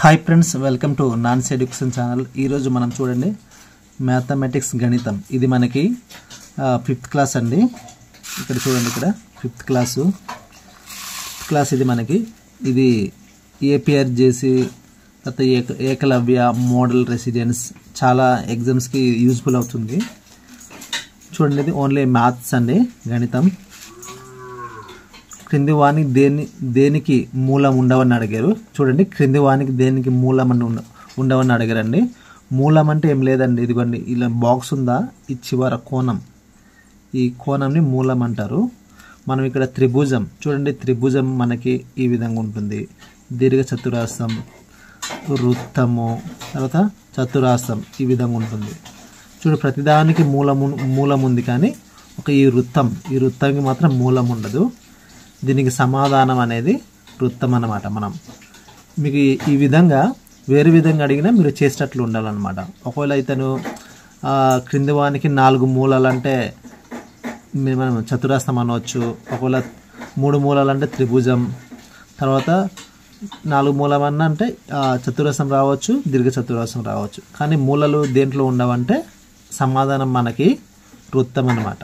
hi friends welcome to Nan's education channel ఈరోజు మనం చూడండి మ్యాథమెటిక్స్ గణితం ఇది మనకి ఫిఫ్త్ క్లాస్ అండి ఇక్కడ చూడండి ఇక్కడ ఫిఫ్త్ క్లాసు ఫిఫ్త్ క్లాస్ ఇది మనకి ఇది ఏపీఆర్ చేసి తర్వాత ఏక ఏకలవ్య మోడల్ రెసిడెన్స్ చాలా ఎగ్జామ్స్కి యూజ్ఫుల్ అవుతుంది చూడండి ఇది ఓన్లీ మ్యాథ్స్ అండి గణితం క్రింది వానికి దేని దేనికి మూలం ఉండవని అడిగారు చూడండి క్రింది వానికి దేనికి మూలం అని ఉండ ఉండవని అడిగారండి మూలం అంటే ఏం లేదండి ఇదిగోండి ఇలా బాక్స్ ఉందా ఈ చివర కోణం ఈ కోణంని మూలం అంటారు మనం ఇక్కడ త్రిభుజం చూడండి త్రిభుజం మనకి ఈ విధంగా ఉంటుంది దీర్ఘ చతురాస్రం వృత్తము తర్వాత చతురాస్రం ఈ విధంగా ఉంటుంది చూడు ప్రతిదానికి మూలము మూలం ఉంది కానీ ఒక ఈ వృత్తం ఈ వృత్తంకి మాత్రం మూలం ఉండదు దీనికి సమాధానం అనేది వృత్తం అన్నమాట మనం మీకు ఈ- ఈ విధంగా వేరే విధంగా అడిగినా మీరు చేసేటట్లు ఉండాలన్నమాట ఒకవేళ ఇతను ఆ, క్రింది వానికి నాలుగు మూలాలు అంటే మీరు మనం చతురాస్తం అనవచ్చు ఒకవేళ మూడు మూలాలు అంటే త్రిభుజం తర్వాత నాలుగు మూలమన్న అంటే ఆ, చతురస్రం రావచ్చు దీర్ఘ చతురస్రం రావచ్చు కానీ మూలలు దేంట్లో ఉండవంటే సమాధానం మనకి వృత్తం అన్నమాట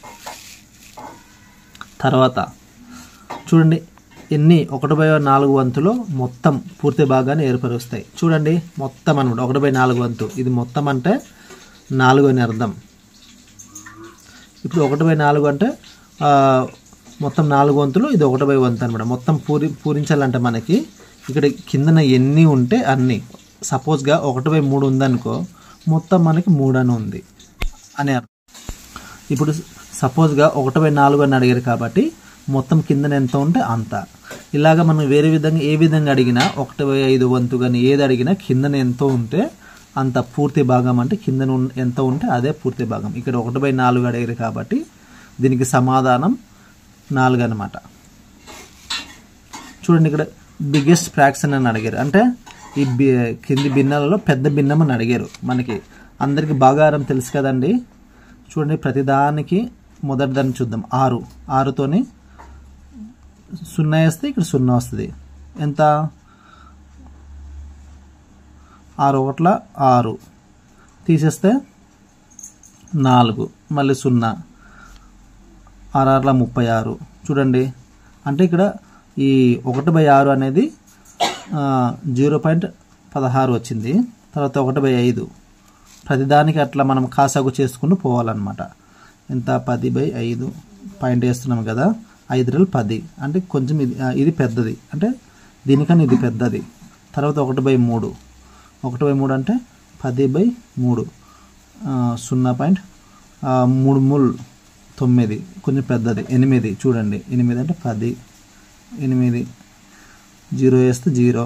తర్వాత చూడండి ఎన్ని ఒకటి బై నాలుగు వంతులో మొత్తం పూర్తి భాగాన్ని ఏర్పరుస్తాయి చూడండి మొత్తం అనమాట ఒకటి బై నాలుగు వంతు ఇది మొత్తం అంటే నాలుగు అని అర్థం ఇప్పుడు ఒకటి బై నాలుగు అంటే ఆ, మొత్తం నాలుగు వంతులు ఇది ఒకటి బై వంతు అనమాట మొత్తం పూరి పూరించాలంటే మనకి ఇక్కడ కిందన ఎన్ని ఉంటే అన్ని సపోజ్గా ఒకటి బై మూడు ఉందనుకో మొత్తం మనకి మూడు అని ఉంది అని అర్థం ఇప్పుడు సపోజ్గా ఒకటి బై నాలుగు అని అడిగారు కాబట్టి మొత్తం కిందన ఎంత ఉంటే అంత ఇలాగ మనం వేరే విధంగా ఏ విధంగా అడిగినా ఒకటి బై ఐదు వంతు కానీ ఏది అడిగినా కిందన ఎంత ఉంటే అంత పూర్తి భాగం అంటే కిందన ఉన్- ఎంత ఉంటే అదే పూర్తి భాగం ఇక్కడ ఒకటి బై నాలుగు అడిగారు కాబట్టి దీనికి సమాధానం నాలుగు అనమాట చూడండి ఇక్కడ బిగ్గెస్ట్ ఫ్రాక్షన్ అని అడిగారు అంటే ఈ బి కింది భిన్నాలలో పెద్ద భిన్నం అని అడిగారు మనకి అందరికి భాగారం తెలుసు కదండి చూడండి ప్రతిదానికి మొదటి దాన్ని చూద్దాం ఆరు ఆరుతోని సున్నా వేస్తే ఇక్కడ సున్నా వస్తుంది ఎంత ఆరు ఒకట్ల ఆరు తీసేస్తే నాలుగు మళ్ళీ సున్నా ఆర్ఆర్ల ముప్పై ఆరు చూడండి అంటే ఇక్కడ ఈ ఒకటి బై ఆరు అనేది జీరో పాయింట్ పదహారు వచ్చింది తర్వాత ఒకటి బై ఐదు ప్రతిదానికి అట్లా మనం కాసాగు చేసుకుంటూ పోవాలన్నమాట ఎంత పది బై ఐదు పాయింట్ వేస్తున్నాం కదా ఐదు రెళ్ళు పది అంటే కొంచెం ఇది ఆ, ఇది పెద్దది అంటే దీనికన్నా ఇది పెద్దది తర్వాత ఒకటి బై మూడు ఒకటి బై మూడు అంటే పది బై మూడు ఆ, సున్నా పాయింట్ ఆ, మూడు మూడు తొమ్మిది కొంచెం పెద్దది ఎనిమిది చూడండి ఎనిమిది అంటే పది ఎనిమిది జీరో వేస్తే జీరో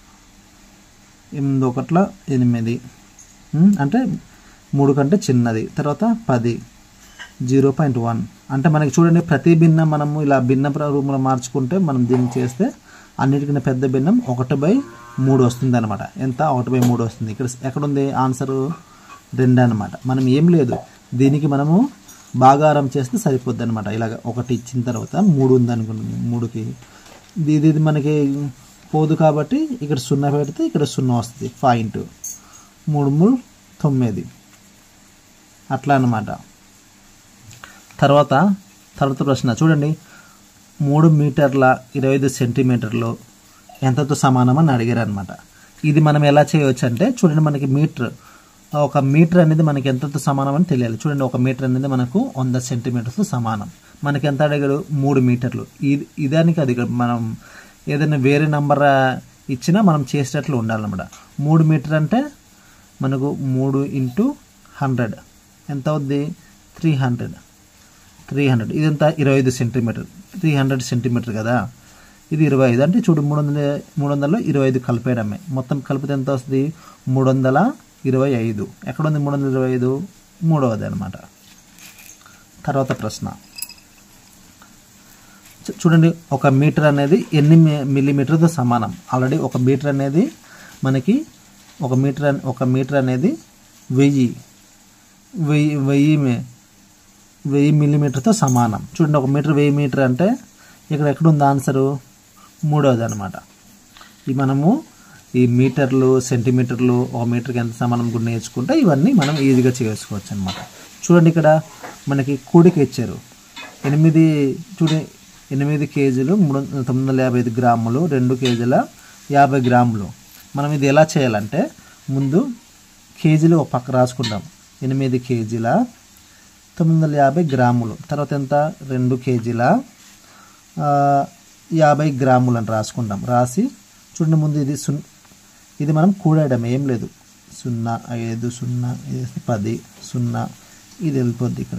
ఎనిమిది ఒకట్ల ఎనిమిది ఉమ్, అంటే మూడు కంటే చిన్నది తర్వాత పది జీరో పాయింట్ వన్ అంటే మనకి చూడండి ప్రతి భిన్నం మనము ఇలా భిన్న రూపంలో మార్చుకుంటే మనం దీన్ని చేస్తే అన్నిటికన్నా పెద్ద భిన్నం ఒకటి బై మూడు వస్తుంది అనమాట ఎంత ఒకటి బై మూడు వస్తుంది ఇక్కడ ఎక్కడుంది ఆన్సర్ రెండు అనమాట మనం ఏం లేదు దీనికి మనము భాగారం చేస్తే సరిపోద్ది అనమాట ఇలాగ ఒకటి ఇచ్చిన తర్వాత మూడు ఉంది అనుకుంటుంది మూడుకి ఇది ఇది ఇది మనకి పోదు కాబట్టి ఇక్కడ సున్నా పెడితే ఇక్కడ సున్నా వస్తుంది పాయింట్ మూడు మూడు తొమ్మిది అట్లా అన్నమాట తర్వాత తర్వాత ప్రశ్న చూడండి మూడు మీటర్ల ఇరవై ఐదు సెంటీమీటర్లు ఎంతతో సమానం అని అడిగారు అనమాట ఇది మనం ఎలా చేయవచ్చు అంటే చూడండి మనకి మీటర్ ఒక మీటర్ అనేది మనకి ఎంతతో సమానం అని తెలియాలి చూడండి ఒక మీటర్ అనేది మనకు వంద సెంటీమీటర్స్ సమానం మనకి ఎంత అడిగాడు మూడు మీటర్లు ఇది ఇదానికి అది మనం ఏదైనా వేరే నంబర్ ఇచ్చినా మనం చేసేటట్లు ఉండాలన్నమాట మూడు మీటర్ అంటే మనకు మూడు ఇంటూ హండ్రెడ్ ఎంత అవుద్ది త్రీ హండ్రెడ్ త్రీ హండ్రెడ్ ఇదంతా ఇరవై ఐదు సెంటీమీటర్ త్రీ హండ్రెడ్ సెంటీమీటర్ కదా ఇది ఇరవై ఐదు అంటే చూడు మూడు వందల మూడు వందలలో ఇరవై ఐదు కలిపేయడమే మొత్తం కలిపితే ఎంత వస్తుంది మూడు వందల ఇరవై ఐదు ఎక్కడ ఉంది మూడు వందల ఇరవై ఐదు మూడవది అనమాట తర్వాత ప్రశ్న చూ- చూడండి ఒక మీటర్ అనేది ఎన్ని మి- మిల్లీమీటర్తో సమానం ఆల్రెడీ ఒక మీటర్ అనేది మనకి ఒక మీటర్ అన్- ఒక మీటర్ అనేది వెయ్యి వెయ్యి వెయ్యి మీ- వెయ్యి మిల్లీమీటర్తో సమానం చూడండి ఒక మీటర్ వెయ్యి మీటర్ అంటే ఇక్కడ ఎక్కడ ఉంది ఆన్సరు మూడవది అనమాట ఈ మనము ఈ మీటర్లు సెంటీమీటర్లు ఒక మీటర్కి ఎంత సమానం కూడా నేర్చుకుంటే ఇవన్నీ మనం ఈజీగా చేసుకోవచ్చు అనమాట చూడండి ఇక్కడ మనకి కూడిక ఇచ్చారు ఎనిమిది చూడండి ఎనిమిది కేజీలు మూడు తొమ్మిది వందల యాభై ఐదు గ్రాములు రెండు కేజీల యాభై గ్రాములు మనం ఇది ఎలా చేయాలంటే ముందు కేజీలు ఒక పక్క రాసుకుంటాం ఎనిమిది కేజీల తొమ్మిది వందల యాభై గ్రాములు తర్వాత ఎంత రెండు కేజీల ఆ, యాభై గ్రాములు అని రాసుకుంటాం రాసి చూడండి ముందు ఇది సున్ ఇది మనం కూడేయడం ఏం లేదు సున్నా ఐదు సున్నా ఇది పది సున్నా ఇది వెళ్ళిపోద్ది ఇక్కడ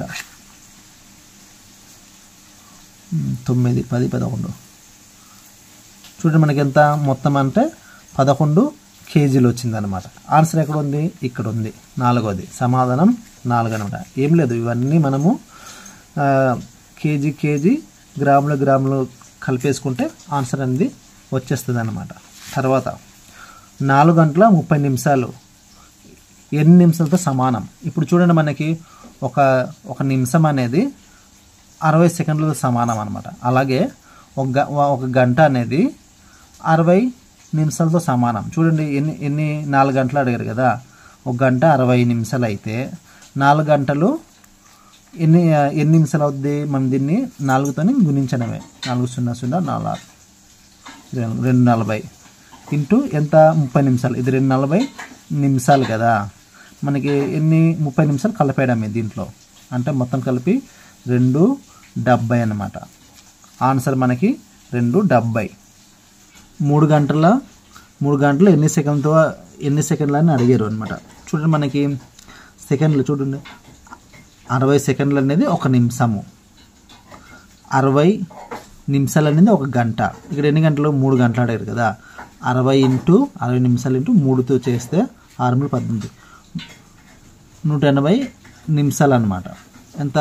ఉమ్, తొమ్మిది పది పదకొండు చూడండి మనకి ఎంత మొత్తం అంటే పదకొండు కేజీలు వచ్చిందనమాట ఆన్సర్ ఎక్కడ ఉంది ఇక్కడ ఉంది నాలుగోది సమాధానం నాలుగు అనమాట ఏం లేదు ఇవన్నీ మనము ఆ, కేజీ కేజీ గ్రాములు గ్రాములు కలిపేసుకుంటే ఆన్సర్ అనేది వచ్చేస్తుంది అనమాట తర్వాత నాలుగు గంటల ముప్పై నిమిషాలు ఎన్ని నిమిషాలతో సమానం ఇప్పుడు చూడండి మనకి ఒక ఒక నిమిషం అనేది అరవై సెకండ్లతో సమానం అనమాట అలాగే ఒక గ- ఒక గంట అనేది అరవై నిమిషాలతో సమానం చూడండి ఎన్ని ఎన్ని నాలుగు గంటలు అడిగారు కదా ఒక గంట అరవై నిమిషాలు అయితే నాలుగు గంటలు ఎన్ని ఎన్ని నిమిషాలు అవుద్ది మనం దీన్ని నాలుగుతోని గుణించడమే నాలుగు సున్నా సున్నా నాలుగు రెండు రెండు నలభై ఇంటూ ఎంత ముప్పై నిమిషాలు ఇది రెండు నలభై నిమిషాలు కదా మనకి ఎన్ని ముప్పై నిమిషాలు కలిపేయడమే దీంట్లో అంటే మొత్తం కలిపి రెండు డెబ్బై అన్నమాట ఆన్సర్ మనకి రెండు డెబ్బై మూడు గంటల మూడు గంటలు ఎన్ని సెకండ్తో ఎన్ని సెకండ్లు అని అడిగారు అనమాట చూడండి మనకి సెకండ్లు చూడండి అరవై సెకండ్లు అనేది ఒక నిమిషము అరవై నిమిషాలు అనేది ఒక గంట ఇక్కడ ఎన్ని గంటలు మూడు గంటలు అడిగారు కదా అరవై ఇంటూ అరవై నిమిషాలు ఇంటూ మూడుతో చేస్తే ఆరు మూడు పద్దెనిమిది నూట ఎనభై నిమిషాలు అనమాట ఎంత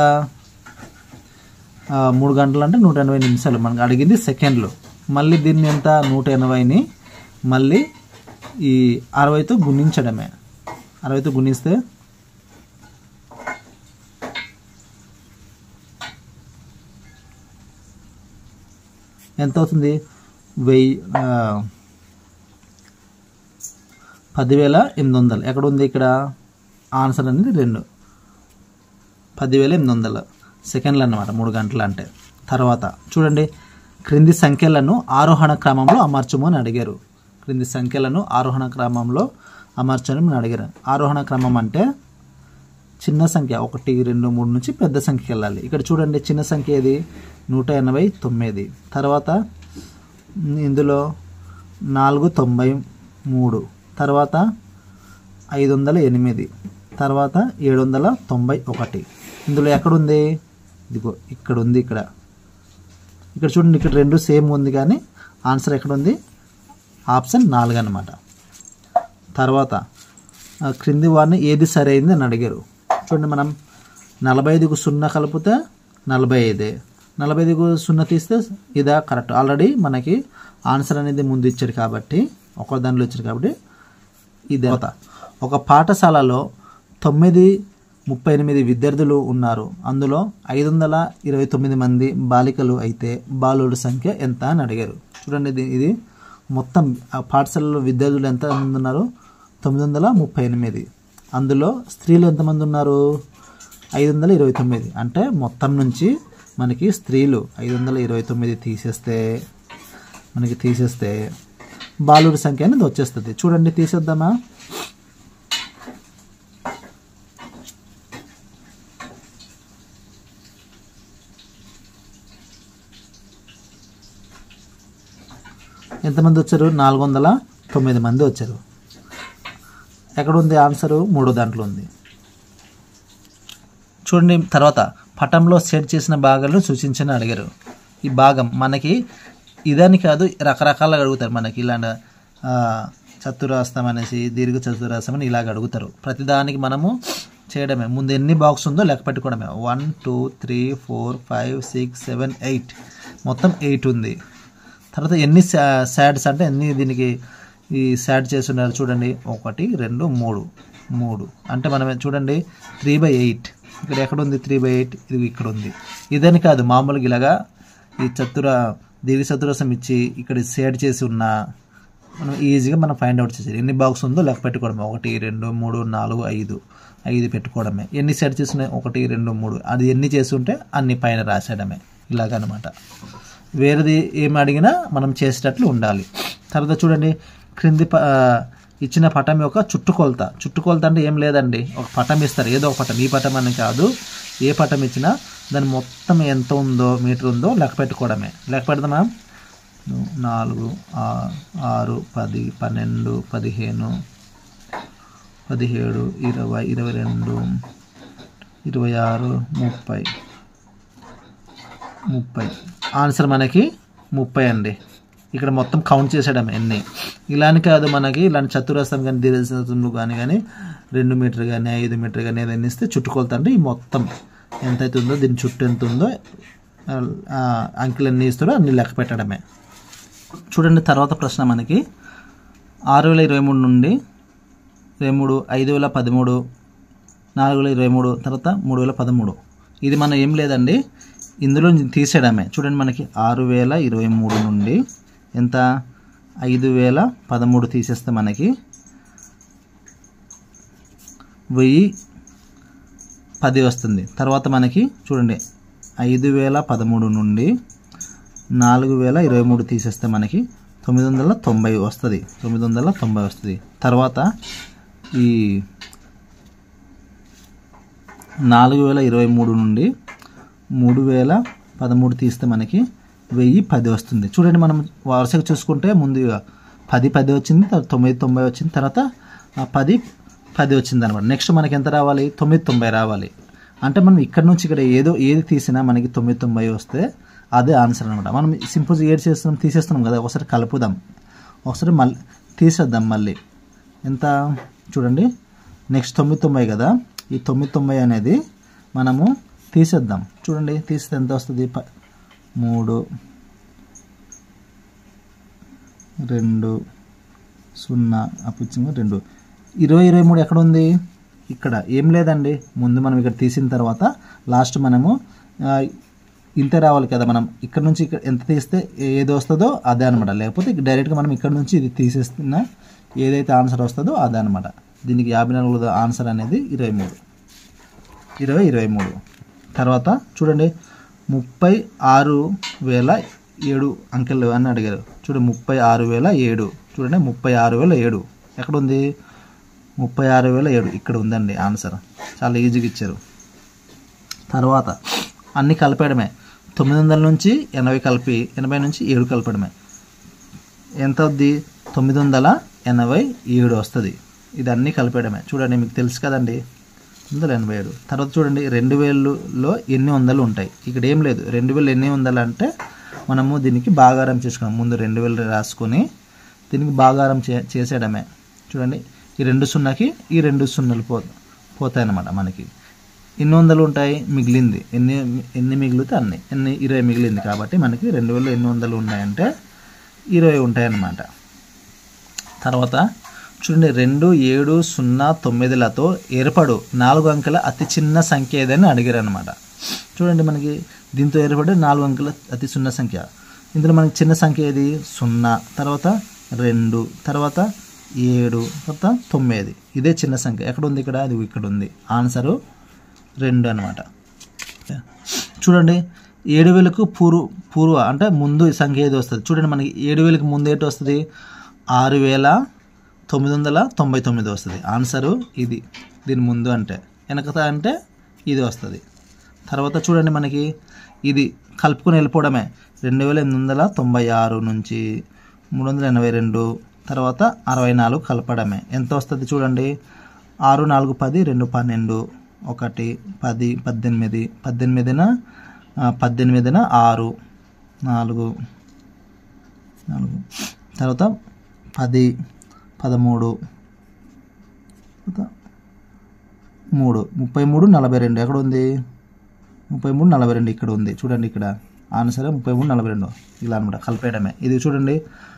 ఆ, మూడు గంటలు అంటే నూట ఎనభై నిమిషాలు మనకు అడిగింది సెకండ్లు మళ్ళీ దీన్ని ఎంత నూట ఎనభైని మళ్ళీ ఈ అరవైతో గుణించడమే అరవైతో గుణిస్తే ఎంత అవుతుంది వెయ్యి ఆ, పదివేల ఎనిమిది వందలు ఎక్కడ ఉంది ఇక్కడ ఆన్సర్ అనేది రెండు పదివేల ఎనిమిది వందలు సెకండ్లు అన్నమాట మూడు గంటలు అంటే తర్వాత చూడండి క్రింది సంఖ్యలను ఆరోహణ క్రమంలో అమర్చము అని అడిగారు క్రింది సంఖ్యలను ఆరోహణ క్రమంలో అమర్చమని అడిగారు ఆరోహణ క్రమం అంటే చిన్న సంఖ్య ఒకటి రెండు మూడు నుంచి పెద్ద సంఖ్యకి వెళ్ళాలి ఇక్కడ చూడండి చిన్న సంఖ్య ఏది నూట ఎనభై తొమ్మిది తర్వాత ఇందులో నాలుగు తొంభై మూడు తర్వాత ఐదు వందల ఎనిమిది తర్వాత ఏడు వందల తొంభై ఒకటి ఇందులో ఎక్కడుంది ఇదిగో ఇక్కడ ఉంది ఇక్కడ ఇక్కడ చూడండి ఇక్కడ రెండు సేమ్ ఉంది కానీ ఆన్సర్ ఎక్కడ ఉంది ఆప్షన్ నాలుగు అన్నమాట తర్వాత ఆ, క్రింది వారిని ఏది సరైంది అని అడిగారు చూడండి మనం నలభై ఐదుకు సున్నా కలిపితే నలభై ఐదే నలభై ఐదుకు సున్నా తీస్తే ఇదా కరెక్ట్ ఆల్రెడీ మనకి ఆన్సర్ అనేది ముందు ఇచ్చాడు కాబట్టి ఒక దానిలో ఇచ్చాడు కాబట్టి ఇది తర్వాత ఒక పాఠశాలలో తొమ్మిది ముప్పై ఎనిమిది విద్యార్థులు ఉన్నారు అందులో ఐదు వందల ఇరవై తొమ్మిది మంది బాలికలు అయితే బాలుడి సంఖ్య ఎంత అని అడిగారు చూడండి ఇది ఇది మొత్తం ఆ పాఠశాలలో విద్యార్థులు ఎంత మంది ఉన్నారు తొమ్మిది వందల ముప్పై ఎనిమిది అందులో స్త్రీలు ఎంతమంది ఉన్నారు ఐదు వందల ఇరవై తొమ్మిది అంటే మొత్తం నుంచి మనకి స్త్రీలు ఐదు వందల ఇరవై తొమ్మిది తీసేస్తే మనకి తీసేస్తే బాలుడి సంఖ్య అనేది వచ్చేస్తుంది చూడండి తీసేద్దామా ఎంతమంది వచ్చారు నాలుగు వందల తొమ్మిది మంది వచ్చారు ఎక్కడ ఉంది ఆన్సరు మూడో దాంట్లో ఉంది చూడండి తర్వాత పటంలో సెట్ చేసిన భాగాలను సూచించని అడిగారు ఈ భాగం మనకి ఇదని కాదు రకరకాలుగా అడుగుతారు మనకి ఇలాంటి ఆ, చతురాస్తం అనేసి దీర్ఘ చతురాస్తం అని ఇలాగ అడుగుతారు ప్రతిదానికి మనము చేయడమే ముందు ఎన్ని బాక్స్ ఉందో లెక్క పెట్టుకోవడమే one two three four five six seven eight మొత్తం ఎయిట్ ఉంది తర్వాత ఎన్ని శాడ్స్ అంటే ఎన్ని దీనికి ఈ శాడ్ చేస్తున్నారు చూడండి ఒకటి రెండు మూడు మూడు అంటే మనం చూడండి త్రీ బై ఎయిట్ ఇక్కడ ఎక్కడ ఉంది త్రీ బై ఎయిట్ ఇది ఇక్కడ ఉంది ఇదని కాదు మామూలుగా ఇలాగా ఈ చతుర దీర్ఘ చతురసం ఇచ్చి ఇక్కడ షేడ్ చేసి ఉన్న మనం ఈజీగా మనం ఫైండ్ అవుట్ చేసేది ఎన్ని బాక్స్ ఉందో లెక్క పెట్టుకోవడమే ఒకటి రెండు మూడు నాలుగు ఐదు ఐదు పెట్టుకోవడమే ఎన్ని సెట్ చేసినాయి ఒకటి రెండు మూడు అది ఎన్ని చేస్తుంటే అన్ని పైన రాసేయడమే ఇలాగనమాట వేరేది ఏమి అడిగినా మనం చేసేటట్లు ఉండాలి తర్వాత చూడండి క్రింది ప- ఆ, ఇచ్చిన పటం యొక్క చుట్టుకొలత చుట్టుకొలత అంటే ఏం లేదండి ఒక పటం ఇస్తారు ఏదో ఒక పటం ఈ పటం అని కాదు ఏ పటం ఇచ్చినా దాని మొత్తం ఎంత ఉందో మీటర్ ఉందో లెక్క పెట్టుకోవడమే లెక్క పెడదామా నాలుగు ఆ- ఆరు పది పన్నెండు పదిహేను పదిహేడు ఇరవై ఇరవై రెండు ఇరవై ఆరు ముప్పై ముప్పై ఆన్సర్ మనకి ముప్పై అండి ఇక్కడ మొత్తం కౌంట్ చేసేయడం ఎన్ని ఇలాని కాదు మనకి ఇలాంటి చతురస్రం కానీ దీర్ఘచతురములు కానీ కానీ రెండు మీటర్ కానీ ఐదు మీటర్ కానీ ఏదైనా ఇస్తే చుట్టుకొలత అంటే ఈ మొత్తం ఎంత అవుతుందో దీని చుట్టూ ఎంత ఉందో ఆ, అంకెలు ఎన్ని ఇస్తారో అన్ని లెక్క పెట్టడమే చూడండి తర్వాత ప్రశ్న మనకి ఆరు వేల ఇరవై మూడు నుండి ఇరవై మూడు ఐదు వేల పదమూడు నాలుగు వేల ఇరవై మూడు తర్వాత మూడు వేల పదమూడు ఇది మనం ఏం లేదండి ఇందులో నుంచి తీసేయడమే చూడండి మనకి ఆరు వేల ఇరవై మూడు నుండి ఎంత ఐదు వేల పదమూడు తీసేస్తే మనకి వెయ్యి పది వస్తుంది తర్వాత మనకి చూడండి ఐదు వేల పదమూడు నుండి నాలుగు వేల ఇరవై మూడు తీసేస్తే మనకి తొమ్మిది వందల తొంభై వస్తుంది తొమ్మిది వందల తొంభై వస్తుంది తర్వాత ఈ నాలుగు వేల ఇరవై మూడు నుండి మూడు వేల పదమూడు తీస్తే మనకి వెయ్యి పది వస్తుంది చూడండి మనం వరుసగా చూసుకుంటే ముందుగా పది పది వచ్చింది తర్వాత తొమ్మిది తొంభై వచ్చింది తర్వాత ఆ పది పది వచ్చింది అనమాట నెక్స్ట్ మనకి ఎంత రావాలి తొమ్మిది తొంభై రావాలి అంటే మనం ఇక్కడ నుంచి ఇక్కడ ఏదో ఏది తీసినా మనకి తొమ్మిది తొంభై వస్తే అదే ఆన్సర్ అనమాట మనం సింపుల్ ఏడు చేస్తున్నాం తీసేస్తున్నాం కదా ఒకసారి కలుపుదాం ఒకసారి మళ్ళీ తీసేద్దాం మళ్ళీ ఎంత చూడండి నెక్స్ట్ తొమ్మిది తొంభై కదా ఈ తొమ్మిది తొంభై అనేది మనము తీసేద్దాం చూడండి తీస్తే ఎంత వస్తుంది ప మూడు రెండు సున్నా అప్పించింది రెండు ఇరవై ఇరవై మూడు ఎక్కడ ఉంది ఇక్కడ ఏం లేదండి ముందు మనం ఇక్కడ తీసిన తర్వాత లాస్ట్ మనము ఆ, ఇంతే రావాలి కదా మనం ఇక్కడ నుంచి ఇక్కడ ఎంత తీస్తే ఏది వస్తుందో అదే అనమాట లేకపోతే డైరెక్ట్గా మనం ఇక్కడ నుంచి ఇది తీసేస్తున్న ఏదైతే ఆన్సర్ వస్తుందో అదే అనమాట దీనికి యాభై నాలుగు ఆన్సర్ అనేది ఇరవై మూడు ఇరవై ఇరవై మూడు తర్వాత చూడండి ముప్పై ఆరు వేల ఏడు అంకెలు అని అడిగారు చూడండి ముప్పై ఆరు వేల ఏడు చూడండి ముప్పై ఆరు వేల ఏడు ఎక్కడ ఉంది ముప్పై ఆరు వేల ఏడు ఇక్కడ ఉందండి ఆన్సర్ చాలా ఈజీగా ఇచ్చారు తర్వాత అన్ని కలిపేయడమే తొమ్మిది వందల నుంచి ఎనభై కలిపి ఎనభై నుంచి ఏడు కలపడమే ఎంత అవుద్ది తొమ్మిది వందల ఎనభై ఏడు వస్తుంది ఇది అన్నీ కలిపేయడమే చూడండి మీకు తెలుసు కదండి తొమ్మిది వందల ఎనభై ఏడు తర్వాత చూడండి రెండు వేలలో ఎన్ని వందలు ఉంటాయి ఇక్కడ ఏం లేదు రెండు వేలు ఎన్ని వందలు అంటే మనము దీనికి బాగారం చేసుకున్నాం ముందు రెండు వేలు రాసుకొని దీనికి బాగారం చే చేసేయడమే చూడండి ఈ రెండు సున్నాకి ఈ రెండు సున్నలు పో పోతాయి అన్నమాట మనకి ఎన్ని వందలు ఉంటాయి మిగిలింది ఎన్ని ఎన్ని మిగిలితే అన్ని ఎన్ని ఇరవై మిగిలింది కాబట్టి మనకి రెండు వేలు ఎన్ని వందలు ఉన్నాయంటే ఇరవై ఉంటాయి అన్నమాట తర్వాత చూడండి రెండు ఏడు సున్నా తొమ్మిదిలతో ఏర్పడు నాలుగు అంకెల అతి చిన్న సంఖ్య ఏదని అడిగారు అనమాట చూడండి మనకి దీంతో ఏర్పడే నాలుగు అంకెల అతి చిన్న సంఖ్య ఇందులో మనకి చిన్న సంఖ్య ఏది సున్నా తర్వాత రెండు తర్వాత ఏడు తర్వాత తొమ్మిది ఇదే చిన్న సంఖ్య ఎక్కడ ఉంది ఇక్కడ అది ఇక్కడ ఉంది ఆన్సరు రెండు అనమాట చూడండి ఏడు వేలకు పూర్వ పూర్వ అంటే ముందు ఈ సంఖ్య ఏది వస్తుంది చూడండి మనకి ఏడు వేలకు ముందు ఏంటి వస్తుంది ఆరు వేల తొమ్మిది వందల తొంభై తొమ్మిది వస్తుంది ఆన్సరు ఇది దీని ముందు అంటే వెనకత అంటే ఇది వస్తుంది తర్వాత చూడండి మనకి ఇది కలుపుకొని వెళ్ళిపోవడమే రెండు వేల ఎనిమిది వందల తొంభై ఆరు నుంచి మూడు వందల ఎనభై రెండు తర్వాత అరవై నాలుగు కలపడమే ఎంత వస్తుంది చూడండి ఆరు నాలుగు పది రెండు పన్నెండు ఒకటి పది పద్దెనిమిది పద్దెనిమిదిన ఆ, పద్దెనిమిదిన ఆరు నాలుగు నాలుగు తర్వాత పది పదమూడు తర్వాత మూడు ముప్పై మూడు నలభై రెండు ఎక్కడ ఉంది ముప్పై మూడు నలభై రెండు ఇక్కడ ఉంది చూడండి ఇక్కడ ఆన్సర్ ముప్పై మూడు నలభై రెండు ఇలా అనమాట కలిపేయడమే ఇది చూడండి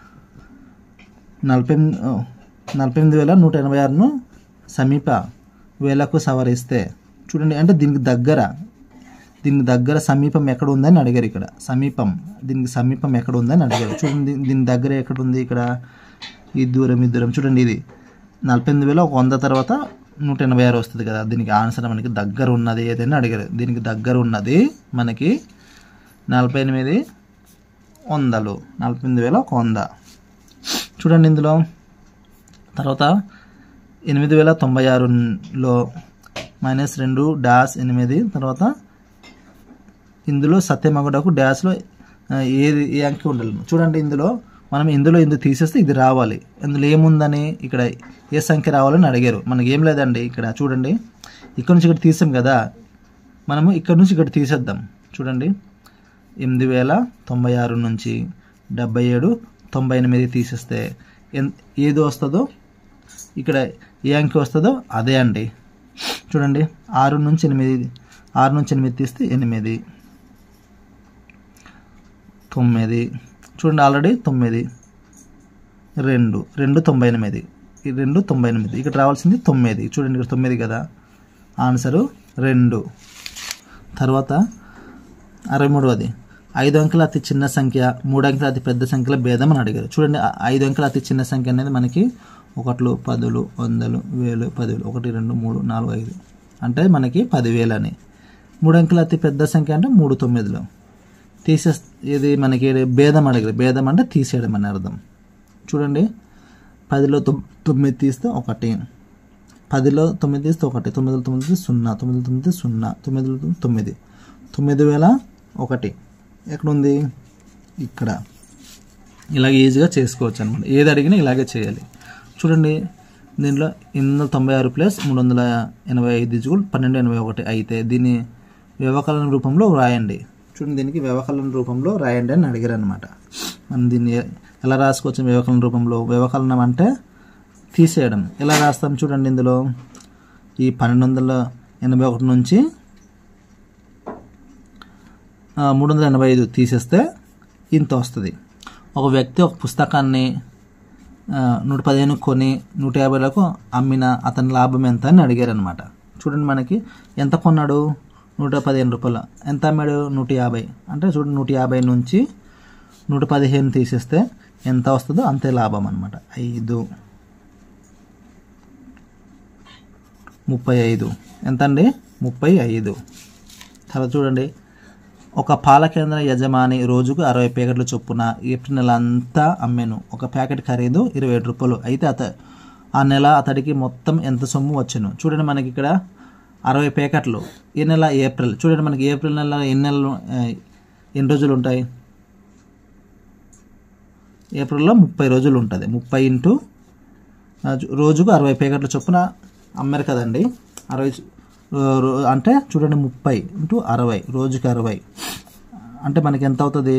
నలభై ఎనిమిది- ఓ, నలభై ఎనిమిది వేల నూట ఎనభై ఆరును సమీప వేలకు సవరిస్తే చూడండి అంటే దీనికి దగ్గర దీనికి దగ్గర సమీపం ఎక్కడ ఉందని అడిగారు ఇక్కడ సమీపం దీనికి సమీపం ఎక్కడ ఉందని అడిగారు చూడండి దీని దగ్గర ఎక్కడ ఉంది ఇక్కడ ఈ దూరం ఈ దూరం చూడండి ఇది నలభై ఎనిమిది వేల ఒక వంద తర్వాత నూట ఎనభై ఆరు వస్తుంది కదా దీనికి ఆన్సర్ మనకి దగ్గర ఉన్నది ఏదైనా అడిగారు దీనికి దగ్గర ఉన్నది మనకి నలభై ఎనిమిది వందలు నలభై ఎనిమిది వేల ఒక వంద చూడండి ఇందులో తర్వాత ఎనిమిది వేల తొంభై ఆరులో మైనస్ రెండు డాష్ ఎనిమిది తర్వాత ఇందులో సత్యమగుడకు డాష్లో ఆ, ఏది ఏ అంకె ఉండాలి చూడండి ఇందులో మనం ఇందులో ఇందులో తీసేస్తే ఇది రావాలి ఇందులో ఏముందని ఇక్కడ ఏ సంఖ్య రావాలని అడిగారు మనకి ఏం లేదండి ఇక్కడ చూడండి ఇక్కడ నుంచి ఇక్కడ తీసాం కదా మనము ఇక్కడ నుంచి ఇక్కడ తీసేద్దాం చూడండి ఎనిమిది వేల తొంభై ఆరు నుంచి డెబ్బై ఏడు తొంభై ఎనిమిది తీసేస్తే ఎన్ ఏది వస్తుందో ఇక్కడ ఏ అంకె వస్తుందో అదే అండి చూడండి ఆరు నుంచి ఎనిమిది ఆరు నుంచి ఎనిమిది తీస్తే ఎనిమిది తొమ్మిది చూడండి ఆల్రెడీ తొమ్మిది రెండు రెండు తొంభై ఎనిమిది ఈ రెండు తొంభై ఎనిమిది ఇక్కడ రావాల్సింది తొమ్మిది చూడండి ఇక్కడ తొమ్మిది కదా ఆన్సరు రెండు తర్వాత అరవై మూడవది ఐదు అంకెల అతి చిన్న సంఖ్య మూడు అంకెల అతి పెద్ద సంఖ్యల భేదం అని అడిగారు చూడండి ఆ ఐదు అంకెల అతి చిన్న సంఖ్య అనేది మనకి ఒకట్లు పదులు వందలు వేలు పదివేలు ఒకటి రెండు మూడు నాలుగు ఐదు అంటే మనకి పదివేలు అని మూడు అంకెల అతి పెద్ద సంఖ్య అంటే మూడు తొమ్మిదిలో తీసే ఇది మనకి భేదం అడిగారు భేదం అంటే తీసేయడం అని అర్థం చూడండి పదిలో తొమ్- తొమ్మిది తీస్తే ఒకటి పదిలో తొమ్మిది తీస్తే ఒకటి తొమ్మిదిలో తొమ్మిది తీస్తే సున్నా తొమ్మిదిలో తొమ్మిది సున్నా తొమ్మిదిలో తొమ్మిది తొమ్మిది తొమ్మిది వేల ఒకటి ఎక్కడుంది ఇక్కడ ఇలాగ ఈజీగా చేసుకోవచ్చు అనమాట ఏది అడిగినా ఇలాగే చేయాలి చూడండి దీంట్లో ఎనిమిది వందల తొంభై ఆరు ప్లస్ మూడు వందల ఎనభై ఐదు ఇజుగులు పన్నెండు ఎనభై ఒకటి అయితే దీన్ని వ్యవకలన రూపంలో రాయండి చూడండి దీనికి వ్యవకలన రూపంలో రాయండి అని అడిగారు అనమాట మనం దీన్ని ఎ- ఎలా రాసుకోవచ్చు వ్యవకలన రూపంలో వ్యవకలనం అంటే తీసేయడం ఎలా రాస్తాం చూడండి ఇందులో ఈ పన్నెండు వందల ఎనభై ఒకటి నుంచి ఆ, మూడు వందల ఎనభై ఐదు తీసేస్తే ఇంత వస్తుంది ఒక వ్యక్తి ఒక పుస్తకాన్ని ఆ, నూట పదిహేను కొని నూట యాభైలకు అమ్మిన అతని లాభం ఎంత అని అడిగారు అనమాట చూడండి మనకి ఎంత కొన్నాడు నూట పదిహేను రూపాయలు ఎంత అమ్మాడు నూట యాభై అంటే చూడండి నూట యాభై నుంచి నూట పదిహేను తీసేస్తే ఎంత వస్తుందో అంతే లాభం అనమాట ఐదు ముప్పై ఐదు ఎంత అండి ముప్పై ఐదు తర్వాత చూడండి ఒక పాల కేంద్ర యజమాని రోజుకు అరవై ప్యాకెట్ల చొప్పున ఏప్రిల్ నెల అంతా అమ్మాను ఒక ప్యాకెట్ ఖరీదు ఇరవై ఏడు రూపాయలు అయితే అత ఆ నెల అతడికి మొత్తం ఎంత సొమ్ము వచ్చాను చూడండి మనకి ఇక్కడ అరవై ప్యాకెట్లు ఈ నెల ఏప్రిల్ చూడండి మనకి ఏప్రిల్ నెల ఎన్ని నెలలు ఆ, ఎన్ని రోజులు ఉంటాయి ఏప్రిల్లో ముప్పై రోజులు ఉంటుంది ముప్పై ఇంటూ ఆ, చు- రోజుకు అరవై ప్యాకెట్ల చొప్పున అమ్మారు కదండి అరవై చు- రో- రో- అంటే చూడండి ముప్పై ఇంటూ అరవై రోజుకి అరవై అంటే మనకి ఎంత అవుతుంది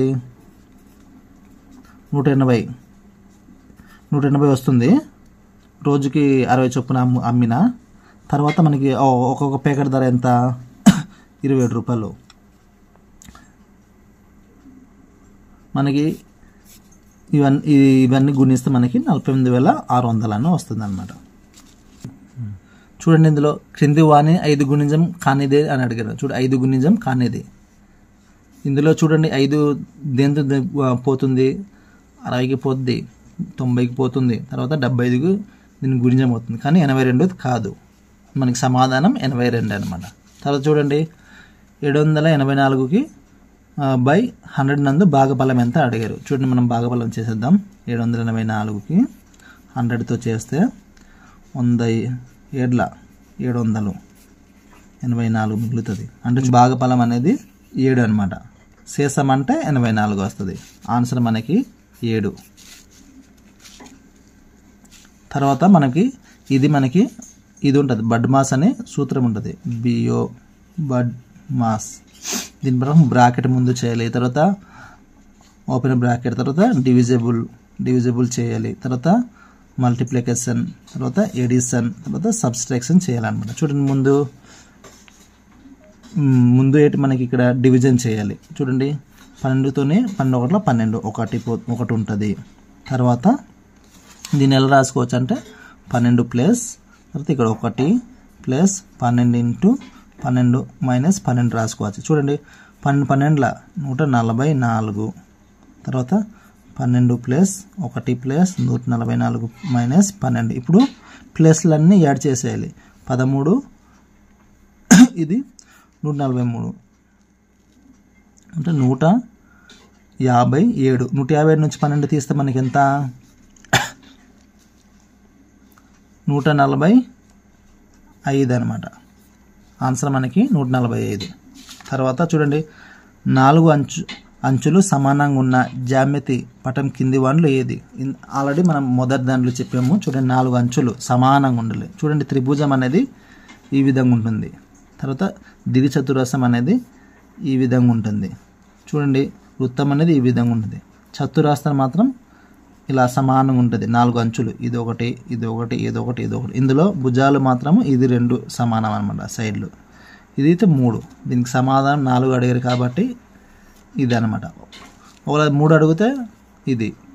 నూట ఎనభై నూట ఎనభై వస్తుంది రోజుకి అరవై చొప్పున అమ్ము అమ్మిన తర్వాత మనకి ఓ- ఒక్కొక్క ప్యాకెట్ ధర ఎంత ఇరవై ఏడు రూపాయలు మనకి ఇవన్నీ ఇవన్నీ గుణిస్తే మనకి నలభై ఎనిమిది వేల ఆరు వందలని వస్తుంది అనమాట చూడండి ఇందులో క్రింది వాణి ఐదు గుణిజం కానిదే అని అడిగారు చూడు ఐదు గుణిజం కానిది ఇందులో చూడండి ఐదు దేంతో దే- పోతుంది అరవైకి పోతుంది తొంభైకి పోతుంది తర్వాత డెబ్బై ఐదుకు దీనికి గుణిజం అవుతుంది కానీ ఎనభై రెండు కాదు మనకి సమాధానం ఎనభై రెండు అనమాట తర్వాత చూడండి ఏడు వందల ఎనభై నాలుగుకి బై హండ్రెడ్ నందు భాగఫలం ఎంత అడిగారు చూడండి మనం భాగఫలం చేసేద్దాం ఏడు వందల ఎనభై నాలుగుకి హండ్రెడ్తో చేస్తే వంద ఏడ్ల ఏడు వందలు ఎనభై నాలుగు మిగులుతుంది అంటే భాగఫలం అనేది ఏడు అనమాట శేషం అంటే ఎనభై నాలుగు వస్తుంది ఆన్సర్ మనకి ఏడు తర్వాత మనకి ఇది మనకి ఇది ఉంటుంది బడ్ మాస్ అనే సూత్రం ఉంటుంది బిఓ బడ్ మాస్ దీని ప్రకారం బ్రాకెట్ ముందు చేయాలి తర్వాత ఓపెన్ బ్రాకెట్ తర్వాత డివిజిబుల్ డివిజిబుల్ చేయాలి తర్వాత మల్టిప్లికేషన్ తర్వాత ఎడిషన్ తర్వాత సబ్స్ట్రాక్షన్ చేయాలన్నమాట చూడండి ముందు మ్, ముందు ఏంటి మనకి ఇక్కడ డివిజన్ చేయాలి చూడండి పన్నెండుతోనే పన్నెండు ఒకటిలో పన్నెండు ఒకటి పో ఒకటి ఉంటుంది తర్వాత దీన్ని ఎలా రాసుకోవచ్చు అంటే పన్నెండు ప్లస్ తర్వాత ఇక్కడ ఒకటి ప్లస్ పన్నెండు ఇంటూ పన్నెండు మైనస్ పన్నెండు రాసుకోవచ్చు చూడండి పన్నెండు పన్నెండుల నూట నలభై నాలుగు తర్వాత పన్నెండు ప్లస్ ఒకటి ప్లస్ నూట నలభై నాలుగు మైనస్ పన్నెండు ఇప్పుడు ప్లస్లన్నీ యాడ్ చేసేయాలి పదమూడు ఇది నూట నలభై మూడు అంటే నూట యాభై ఏడు నూట యాభై ఏడు నుంచి పన్నెండు తీస్తే మనకి ఎంత నూట నలభై ఐదు అనమాట ఆన్సర్ మనకి నూట నలభై ఐదు తర్వాత చూడండి నాలుగు అంచు అంచులు సమానంగా ఉన్న జామెతి పటం కింది వన్లు ఏది ఇన్- ఆల్రెడీ మనం మొదటి దాంట్లో చెప్పాము చూడండి నాలుగు అంచులు సమానంగా ఉండాలి చూడండి త్రిభుజం అనేది ఈ విధంగా ఉంటుంది తర్వాత దిగి చతురస్రం అనేది ఈ విధంగా ఉంటుంది చూడండి వృత్తం అనేది ఈ విధంగా ఉంటుంది చతురాస్త్రం మాత్రం ఇలా సమానంగా ఉంటుంది నాలుగు అంచులు ఇది ఒకటి ఇది ఒకటి ఇది ఒకటి ఇది ఒకటి ఇందులో భుజాలు మాత్రము ఇది రెండు సమానం అనమాట సైడ్లు ఇది అయితే మూడు దీనికి సమాధానం నాలుగు అడిగారు కాబట్టి ఇది అనమాట ఒకవేళ మూడు అడిగితే ఇది